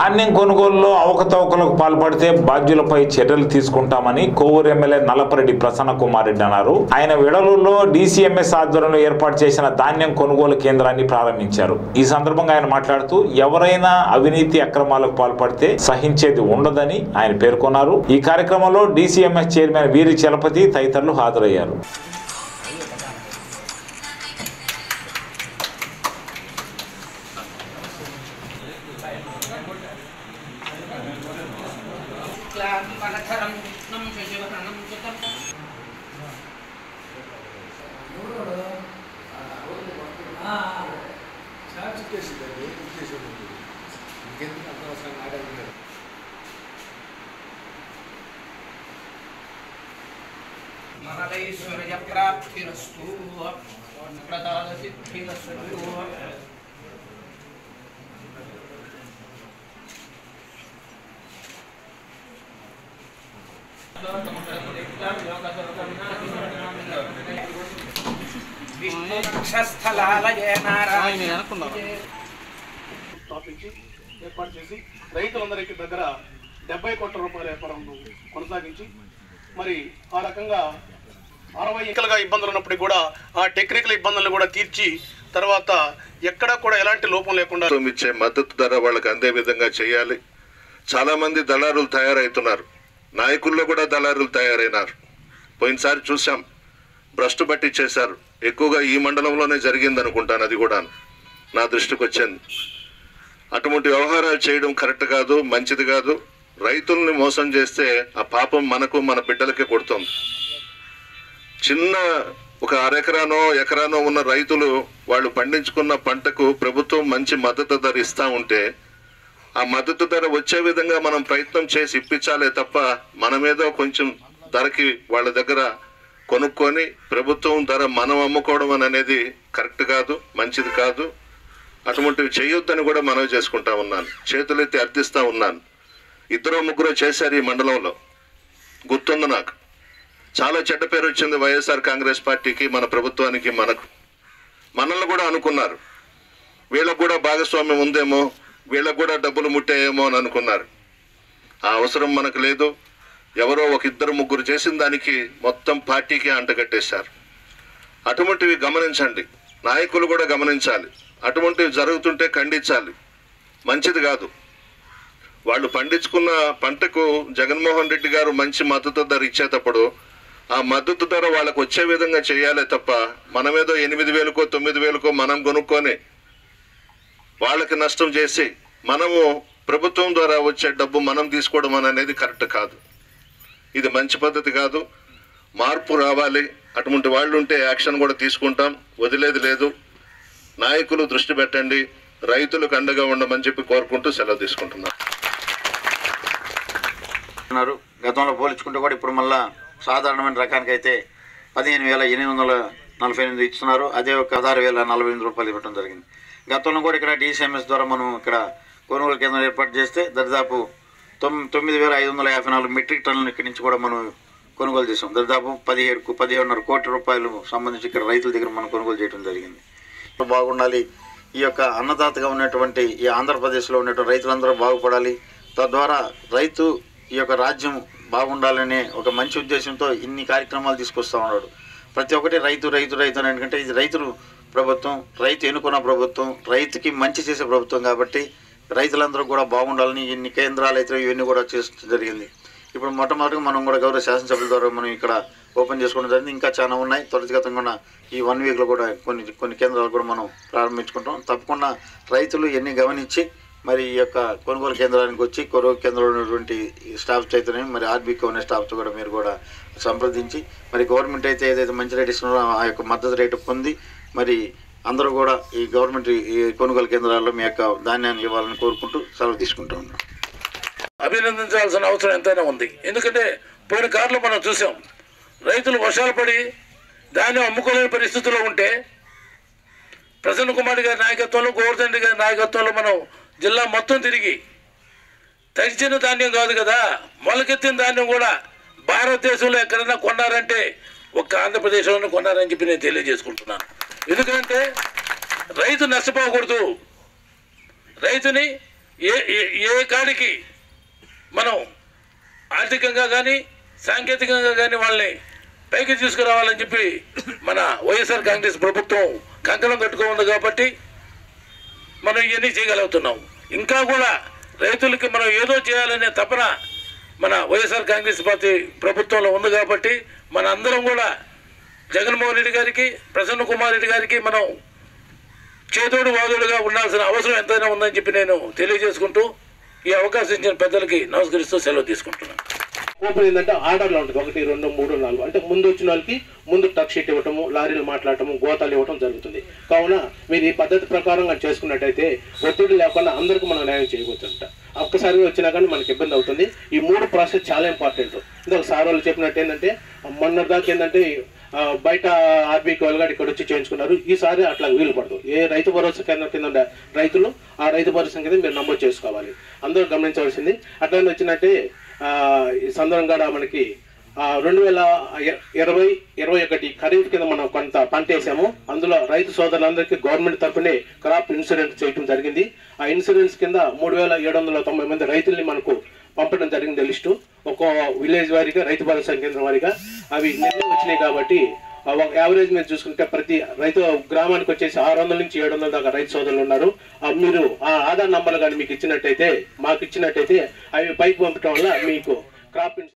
ధాన్యం కొనుగోలులో అవకతవకలకు పాల్పడితే బాధ్యులపై చర్యలు తీసుకుంటామని కోవూరు ఎమ్మెల్యే నల్లపరెడ్డి ప్రసన్న కుమార్ రెడ్డి అన్నారు ఆయన విడలూరులో డీసీఎంఎస్ ఆధ్వర్యంలో ఏర్పాటు చేసిన ధాన్యం కొనుగోలు కేంద్రాన్ని ప్రారంభించారు ఈ సందర్భంగా ఆయన మాట్లాడుతూ ఎవరైనా అవినీతి అక్రమాలకు పాల్పడితే సహించేది ఉండదని ఆయన పేర్కొన్నారు ఈ కార్యక్రమంలో డీసీఎంఎస్ చైర్మన్ వీరి చలపతి తదితరులు హాజరయ్యారు క్లాంబరధరం విష్ణుం శశివదనం సుతం మనలైశ్వర్య ప్రాప్తిరస్తు ప్రదాన సిద్ధిరస్తు విష్ణు వక్షస్థలాలయ నారాయణ స్థాపించి ఏర్పాటు చేసి రైతులందరికీ దగ్గర డెబ్బై కోట్ల రూపాయల వ్యాపారం కొనసాగించి మరి ఆ రకంగా అరవై ఎకలుగా ఇబ్బందులు ఉన్నప్పటికీ కూడా ఆ టెక్నికల్ ఇబ్బందులను కూడా తీర్చి తర్వాత ఎక్కడా కూడా ఎలాంటి లోపం లేకుండా ప్రభుత్వం ఇచ్చే మద్దతు ధర వాళ్ళకి అందే విధంగా చేయాలి చాలా మంది దళారులు తయారవుతున్నారు నాయకుల్లో కూడా దళారులు తయారైనారు పోయినసారి చూసాం భ్రష్టు పట్టించేశారు ఎక్కువగా ఈ మండలంలోనే జరిగింది అనుకుంటాను అది కూడా నా దృష్టికి వచ్చింది అటువంటి వ్యవహారాలు చేయడం కరెక్ట్ కాదు మంచిది కాదు రైతుల్ని మోసం చేస్తే ఆ పాపం మనకు మన బిడ్డలకే కొడుతుంది చిన్న ఒక అరెకరానో ఎకరానో ఉన్న రైతులు వాళ్ళు పండించుకున్న పంటకు ప్రభుత్వం మంచి మద్దతు ధర ఇస్తా ఉంటే ఆ మద్దతు ధర వచ్చే విధంగా మనం ప్రయత్నం చేసి ఇప్పించాలే తప్ప మనమేదో కొంచెం ధరకి వాళ్ళ దగ్గర కొనుక్కొని ప్రభుత్వం ధర మనం అమ్ముకోవడం అని అనేది కరెక్ట్ కాదు మంచిది కాదు అటువంటివి చేయొద్దని కూడా మనవి చేసుకుంటా ఉన్నాను చేతులెత్తి అర్థిస్తా ఉన్నాను ఇద్దరు ముగ్గురు చేశారు ఈ మండలంలో గుర్తుంది నాకు చాలా చెడ్డ పేరు వచ్చింది వైఎస్ఆర్ కాంగ్రెస్ పార్టీకి మన ప్రభుత్వానికి మనకు మనల్ని కూడా అనుకున్నారు వీళ్ళకు కూడా భాగస్వామ్యం ఉందేమో వీళ్ళకు కూడా డబ్బులు ముట్టాయేమో అని అనుకున్నారు ఆ అవసరం మనకు లేదు ఎవరో ఒక ఇద్దరు ముగ్గురు చేసిన దానికి మొత్తం పార్టీకి అంటగట్టేశారు అటువంటివి గమనించండి నాయకులు కూడా గమనించాలి అటువంటివి జరుగుతుంటే ఖండించాలి మంచిది కాదు వాళ్ళు పండించుకున్న పంటకు జగన్మోహన్ రెడ్డి గారు మంచి మద్దతు ధర ఇచ్చేటప్పుడు ఆ మద్దతు ధర వాళ్ళకు వచ్చే విధంగా చేయాలే తప్ప మనమేదో ఎనిమిది వేలకో తొమ్మిది వేలకో మనం కొనుక్కొని వాళ్ళకి నష్టం చేసి మనము ప్రభుత్వం ద్వారా వచ్చే డబ్బు మనం తీసుకోవడం అని అనేది కరెక్ట్ కాదు ఇది మంచి పద్ధతి కాదు మార్పు రావాలి అటువంటి వాళ్ళు ఉంటే యాక్షన్ కూడా తీసుకుంటాం వదిలేది లేదు నాయకులు దృష్టి పెట్టండి రైతులకు అండగా ఉండమని చెప్పి కోరుకుంటూ సెలవు తీసుకుంటున్నాను ఉన్నారు గతంలో పోల్చుకుంటే కూడా ఇప్పుడు మళ్ళా సాధారణమైన రకానికి అయితే పదిహేను వేల ఎనిమిది వందల నలభై ఎనిమిది ఇస్తున్నారు అదే ఒక పదహారు వేల నలభై ఎనిమిది రూపాయలు ఇవ్వడం జరిగింది గతంలో కూడా ఇక్కడ డిసిఎంఎస్ ద్వారా మనం ఇక్కడ కొనుగోలు కేంద్రం ఏర్పాటు చేస్తే దరిదాపు తొమ్ తొమ్మిది వేల ఐదు వందల యాభై నాలుగు మెట్రిక్ టన్నులు ఇక్కడి నుంచి కూడా మనం కొనుగోలు చేసాం దరిదాపు పదిహేడు పదిహేడున్నర కోట్ల రూపాయలు సంబంధించి ఇక్కడ రైతుల దగ్గర మనం కొనుగోలు చేయడం జరిగింది బాగుండాలి ఈ యొక్క అన్నదాతగా ఉన్నటువంటి ఈ ఆంధ్రప్రదేశ్లో ఉన్నటువంటి రైతులందరూ బాగుపడాలి తద్వారా రైతు ఈ యొక్క రాజ్యం బాగుండాలనే ఒక మంచి ఉద్దేశంతో ఇన్ని కార్యక్రమాలు తీసుకొస్తా ఉన్నాడు ప్రతి ఒక్కటి రైతు రైతు రైతు అని ఎందుకంటే ఇది రైతులు ప్రభుత్వం రైతు ఎన్నుకున్న ప్రభుత్వం రైతుకి మంచి చేసే ప్రభుత్వం కాబట్టి రైతులందరూ కూడా బాగుండాలని ఇన్ని కేంద్రాలు అయితే ఇవన్నీ కూడా చేస్తూ జరిగింది ఇప్పుడు మొట్టమొదటిగా మనం కూడా గౌరవ శాసనసభ్యుల ద్వారా మనం ఇక్కడ ఓపెన్ చేసుకోవడం జరిగింది ఇంకా చాలా ఉన్నాయి త్వరితగతంగా కూడా ఈ వన్ వీక్లో కూడా కొన్ని కొన్ని కేంద్రాలు కూడా మనం ప్రారంభించుకుంటాం తప్పకుండా రైతులు ఎన్ని గమనించి మరి ఈ యొక్క కొనుగోలు కేంద్రానికి వచ్చి కొనుగోలు కేంద్రంలో ఉన్నటువంటి స్టాఫ్స్ అయితేనే మరి ఆర్బీకి ఉన్న స్టాఫ్తో కూడా మీరు కూడా సంప్రదించి మరి గవర్నమెంట్ అయితే ఏదైతే మంచి రేట్ ఇస్తున్నారో ఆ యొక్క మద్దతు రేటు పొంది మరి అందరూ కూడా ఈ గవర్నమెంట్ ఈ కొనుగోలు కేంద్రాల్లో మీ యొక్క ధాన్యాన్ని ఇవ్వాలని కోరుకుంటూ సెలవు తీసుకుంటూ ఉన్నాం అభినందించాల్సిన అవసరం ఎంతైనా ఉంది ఎందుకంటే పోయిన కాలంలో మనం చూసాం రైతులు వర్షాలు పడి ధాన్యం అమ్ముకోలేని పరిస్థితుల్లో ఉంటే ప్రసన్న కుమార్ గారి నాయకత్వంలో గోవర్ధన్ రెడ్డి గారి నాయకత్వంలో మనం జిల్లా మొత్తం తిరిగి తడిచిన ధాన్యం కాదు కదా మొలకెత్తిన ధాన్యం కూడా భారతదేశంలో ఎక్కడైనా కొన్నారంటే ఒక్క ఆంధ్రప్రదేశ్లోనే కొన్నారని చెప్పి నేను తెలియజేసుకుంటున్నాను ఎందుకంటే రైతు నష్టపోకూడదు రైతుని ఏ ఏ- ఏ కాడికి మనం ఆర్థికంగా కానీ సాంకేతికంగా కానీ వాళ్ళని పైకి తీసుకురావాలని చెప్పి మన వైఎస్ఆర్ కాంగ్రెస్ ప్రభుత్వం కంకణం కట్టుకోంది కాబట్టి మనం ఇవన్నీ చేయగలుగుతున్నాం ఇంకా కూడా రైతులకి మనం ఏదో చేయాలనే తపన మన వైఎస్ఆర్ కాంగ్రెస్ పార్టీ ప్రభుత్వంలో ఉంది కాబట్టి మన అందరం కూడా జగన్మోహన్ రెడ్డి గారికి ప్రసన్న కుమార్ రెడ్డి గారికి మనం చేదోడు వాదోడుగా ఉండాల్సిన అవసరం ఎంతైనా ఉందని చెప్పి నేను తెలియజేసుకుంటూ ఈ అవకాశం ఇచ్చిన పెద్దలకి నమస్కరిస్తూ సెలవు తీసుకుంటున్నాను కూపన్ ఏంటంటే ఆర్డర్లో ఉంటుంది ఒకటి రెండు మూడు నాలుగు అంటే ముందు వచ్చిన వాళ్ళకి ముందు టక్ షీట్ ఇవ్వటము లారీలు మాట్లాడటము గోతాలు ఇవ్వటం జరుగుతుంది కావున మీరు ఈ పద్ధతి ప్రకారం కానీ చేసుకున్నట్టయితే ఒత్తిడి లేకుండా అందరికీ మనం న్యాయం చేయవచ్చుంట ఒక్కసారి వచ్చినా కానీ మనకి ఇబ్బంది అవుతుంది ఈ మూడు ప్రాసెస్ చాలా ఇంపార్టెంట్ ఇంకొక సార్ వాళ్ళు చెప్పినట్టు ఏంటంటే మొన్న దాకా ఏంటంటే ఆ, బయట ఆర్బీకి వాళ్ళు కూడా ఇక్కడ వచ్చి చేయించుకున్నారు ఈసారి అట్లా వీలు పడదు ఏ రైతు భరోసా కేంద్రం కింద ఉండే రైతులు ఆ రైతు భరోసా కింద మీరు నమోదు చేసుకోవాలి అందరూ గమనించవలసింది అట్లనే వచ్చినట్టే ఆ, ఈ సందర్భంగా మనకి ఆ, రెండు వేల ఇ- ఇరవై ఇరవై ఒకటి ఖరీఫ్ కింద మనం కొంత పంట వేసాము అందులో రైతు సోదరులందరికీ గవర్నమెంట్ తరఫునే క్రాప్ ఇన్సూరెన్స్ చేయడం జరిగింది ఆ ఇన్సూరెన్స్ కింద మూడు వేల ఏడు వందల తొంభై మంది రైతుల్ని మనకు పంపడం జరిగింది లిస్టు ఒక్కో విలేజ్ వారీగా రైతు భరోసా కేంద్రం వారీగా అవి నిన్నే వచ్చినాయి కాబట్టి ఆ ఒక యావరేజ్ మీద చూసుకుంటే ప్రతి రైతు గ్రామానికి వచ్చేసి ఆరు వందల నుంచి ఏడు వందల దాకా రైతు సోదరులు ఉన్నారు ఆ మీరు ఆ ఆధార్ నంబర్లు కానీ మీకు ఇచ్చినట్టయితే మాకు ఇచ్చినట్టయితే అవి పైకి పంపడం వల్ల మీకు క్రాప్ ఇన్స్